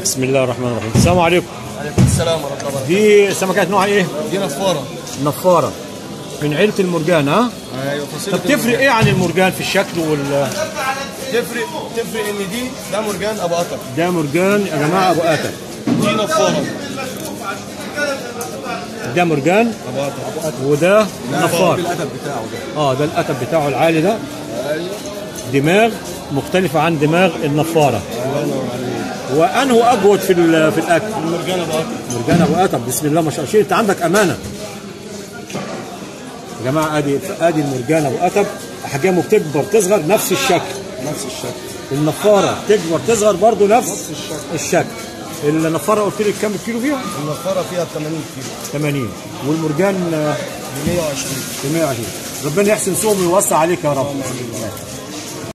بسم الله الرحمن الرحيم السلام عليكم عليكم السلام ورحمه الله وبركاته دي سمكات نوعها ايه دي نفاره نفاره من عيله المرجان ها ايوه فصيله طب تفرق ايه عن المرجان في الشكل وال تفرق تفرق ان دي ده مرجان ابو قطر ده مرجان يا جماعه ابو اتم دي نفاره ده مرجان ابو قطر وده نفار بالادب بتاعه ده اه ده الاتب بتاعه العالي ده ايوه دماغ مختلفه عن دماغ النفاره الله ينور عليك وانه اجود في ال- في الاكل المرجان ابو قطر مرجان ابو اتم بسم الله ما شاء الله شيل انت عندك امانه يا جماعه ادي ادي المرجان ابو اتم احجامه بتكبر تصغر نفس الشكل نفس الشكل النفاره تكبر تصغر برضه نفس نفس الشكل الشكل النفاره قلت لك كام كيلو فيها؟ النفاره فيها 80 كيلو 80 والمرجان آه، ب 120 ب 120 ربنا يحسن سوقهم ويوسع عليك يا رب